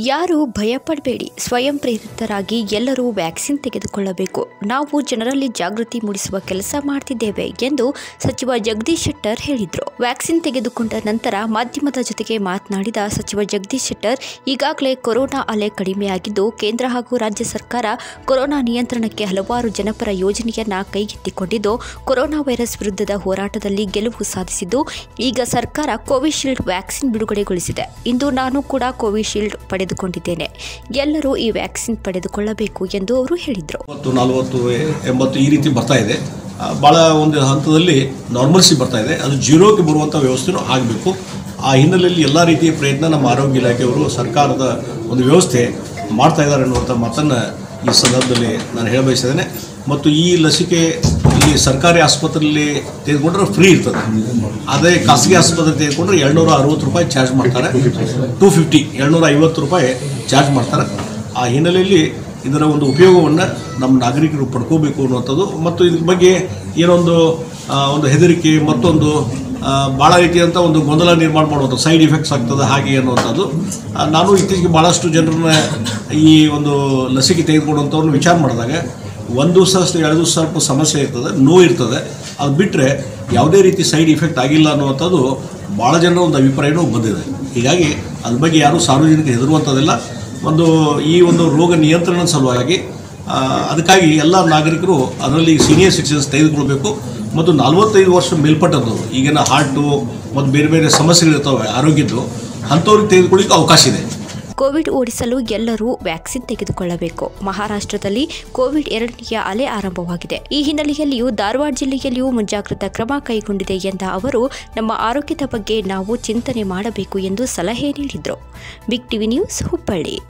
ಯಾರು ಭಯಪಡಬೇಡಿ ಸ್ವಯಂ ಪ್ರೇರಿತರಾಗಿ ಎಲ್ಲರೂ ವ್ಯಾಕ್ಸಿನ್ ತೆಗೆದುಕೊಳ್ಳಬೇಕು ನಾವು ಜನರಲ್ಲಿ ಜಾಗೃತಿ ಮೂಡಿಸುವ ಕೆಲಸ ಮಾಡ್ತಿದ್ದೇವೆ ಎಂದು ಸಚಿವ ಜಗದೀಶ್ ಶೆಟ್ಟರ್ ಹೇಳಿದರು ವ್ಯಾಕ್ಸಿನ್ ತೆಗೆದುಕೊಂಡ ನಂತರ ಮಾಧ್ಯಮದ ಜೊತೆಗೆ ಮಾತನಾಡಿದ ಸಚಿವ ಜಗದೀಶ್ ಶೆಟ್ಟರ್ ಈಗಾಗಲೇ ಕೊರೋನಾ ಅಲೆ ಕಡಿಮೆಯಾಗಿದ್ದು ಕೇಂದ್ರ ಹಾಗೂ ರಾಜ್ಯ ಸರ್ಕಾರ ಕೊರೋನಾ ನಿಯಂತ್ರಣಕ್ಕೆ ಹಲವಾರು ಜನಪರ ಯೋಜನೆಯನ್ನ ಕೈಗೆತ್ತಿಕೊಂಡಿದ್ದು ಕೊರೋನಾ ವೈರಸ್ ವಿರುದ್ಧದ ಹೋರಾಟದಲ್ಲಿ ಗೆಲುವು ಸಾಧಿಸಿದ್ದು ಈಗ ಸರ್ಕಾರ ಕೋವಿಶೀಲ್ಡ್ ವ್ಯಾಕ್ಸಿನ್ ಬಿಡುಗಡೆಗೊಳಿಸಿದೆ ಇಂದು ನಾನು ಕೂಡ ಕೋವಿಶೀಲ್ಡ್ ಪಡೆದುಕೊಂಡಿದ್ದೇನೆ ಎಲ್ಲರೂ ಈ ವ್ಯಾಕ್ಸಿನ್ ಪಡೆದುಕೊಳ್ಳಬೇಕು ಎಂದು ಅವರು ಹೇಳಿದರು ಮೂವತ್ತು ನಲವತ್ತು ಎಂಬತ್ತು ಈ ರೀತಿ ಬರ್ತಾ ಇದೆ ಆ, ಭಾಳ ಒಂದು ಹಂತದಲ್ಲಿ ನಾರ್ಮಲ್ಸಿ ಬರ್ತಾ ಇದೆ ಅದು ಜೀರೋಗೆ ಬರುವಂಥ ವ್ಯವಸ್ಥೆನೂ ಆಗಬೇಕು ಆ ಹಿನ್ನೆಲೆಯಲ್ಲಿ ಎಲ್ಲ ರೀತಿಯ ಪ್ರಯತ್ನ ನಮ್ಮ ಆರೋಗ್ಯ ಇಲಾಖೆಯವರು ಸರ್ಕಾರದ ಒಂದು ವ್ಯವಸ್ಥೆ ಮಾಡ್ತಾ ಇದ್ದಾರೆ ಅನ್ನುವಂಥ ಮಾತನ್ನು ಈ ಸಂದರ್ಭದಲ್ಲಿ ನಾನು ಹೇಳ ಬಯಸಿದ್ದೇನೆ ಮತ್ತು ಈ ಲಸಿಕೆ ಇಲ್ಲಿ ಸರ್ಕಾರಿ ಆಸ್ಪತ್ರೆಯಲ್ಲಿ ತೆಗೆದುಕೊಂಡ್ರೆ ಫ್ರೀ ಇರ್ತದೆ ಅದೇ ಖಾಸಗಿ ಆಸ್ಪತ್ರೆ ತೆಗೆದುಕೊಂಡ್ರೆ ಏಳ್ನೂರ ಅರವತ್ತು ರೂಪಾಯಿ ಚಾರ್ಜ್ ಮಾಡ್ತಾರೆ ಟೂ ಫಿಫ್ಟಿ ಏಳ್ನೂರ ಐವತ್ತು ರೂಪಾಯಿ ಚಾರ್ಜ್ ಮಾಡ್ತಾರೆ ಆ ಹಿನ್ನೆಲೆಯಲ್ಲಿ ಇದರ ಒಂದು ಉಪಯೋಗವನ್ನು ನಮ್ಮ ನಾಗರಿಕರು ಪಡ್ಕೋಬೇಕು ಅನ್ನುವಂಥದ್ದು ಮತ್ತು ಇದ್ರ ಬಗ್ಗೆ ಏನೊಂದು ಆ, ಒಂದು ಹೆದರಿಕೆ ಮತ್ತೊಂದು ಆ, ಭಾಳ ರೀತಿಯಂಥ ಒಂದು ಗೊಂದಲ ನಿರ್ಮಾಣ ಮಾಡುವಂಥ ಸೈಡ್ ಇಫೆಕ್ಟ್ಸ್ ಆಗ್ತದೆ ಹಾಗೆ ಅನ್ನುವಂಥದ್ದು ಆ, ನಾನು ಇತ್ತೀಚೆಗೆ ಭಾಳಷ್ಟು ಜನರನ್ನ ಈ ಒಂದು ಲಸಿಕೆ ತೆಗೆದುಕೊಳ್ಳುವಂಥವ್ರನ್ನ ವಿಚಾರ ಮಾಡಿದಾಗ ಒಂದು ದಿವಸ ಅಷ್ಟು ಎರಡು ದಿವಸ ಸ್ವಲ್ಪ ಸಮಸ್ಯೆ ಇರ್ತದೆ ನೋವು ಇರ್ತದೆ ಅದು ಬಿಟ್ಟರೆ ಯಾವುದೇ ರೀತಿ ಸೈಡ್ ಇಫೆಕ್ಟ್ ಆಗಿಲ್ಲ ಅನ್ನುವಂಥದ್ದು ಭಾಳ ಜನರ ಒಂದು ಅಭಿಪ್ರಾಯನೂ ಬಂದಿದೆ ಹೀಗಾಗಿ ಅದ್ರ ಬಗ್ಗೆ ಯಾರೂ ಸಾರ್ವಜನಿಕ ಹೆದರುವಂಥದ್ದಿಲ್ಲ ಒಂದು ಈ ಒಂದು ರೋಗ ನಿಯಂತ್ರಣ ಸಲುವಾಗಿ ಆ, ಅದಕ್ಕಾಗಿ ಎಲ್ಲ ನಾಗರಿಕರು ಅದರಲ್ಲಿ ಸೀನಿಯರ್ ಸಿಟಿಸನ್ಸ್ ತೆಗೆದುಕೊಳ್ಬೇಕು ಮತ್ತು ನಲವತ್ತೈದು ವರ್ಷ ಮೇಲ್ಪಟ್ಟದವರು ಈಗಿನ ಹಾರ್ಟು ಮತ್ತು ಬೇರೆ ಬೇರೆ ಸಮಸ್ಯೆಗಳಿರ್ತವೆ ಆರೋಗ್ಯದ್ದು ಅಂಥವ್ರಿಗೆ ತೆಗೆದುಕೊಳ್ಳಿಕ್ಕೆ ಅವಕಾಶ ಇದೆ ಕೋವಿಡ್ ಓಡಿಸಲು ಎಲ್ಲರೂ ವ್ಯಾಕ್ಸಿನ್ ತೆಗೆದುಕೊಳ್ಳಬೇಕು ಮಹಾರಾಷ್ಟ್ರದಲ್ಲಿ ಕೋವಿಡ್ ಎರಡನೆಯ ಅಲೆ ಆರಂಭವಾಗಿದೆ ಈ ಹಿನ್ನೆಲೆಯಲ್ಲಿಯೂ ಧಾರವಾಡ ಜಿಲ್ಲೆಯಲ್ಲಿಯೂ ಮುಂಜಾಗ್ರತಾ ಕ್ರಮ ಕೈಗೊಂಡಿದೆ ಎಂದ ಅವರು ನಮ್ಮ ಆರೋಗ್ಯದ ಬಗ್ಗೆ ನಾವು ಚಿಂತನೆ ಮಾಡಬೇಕು ಎಂದು ಸಲಹೆ ನೀಡಿದರು ಬಿಗ್ ಟಿವಿ ನ್ಯೂಸ್ ಹುಬ್ಬಳ್ಳಿ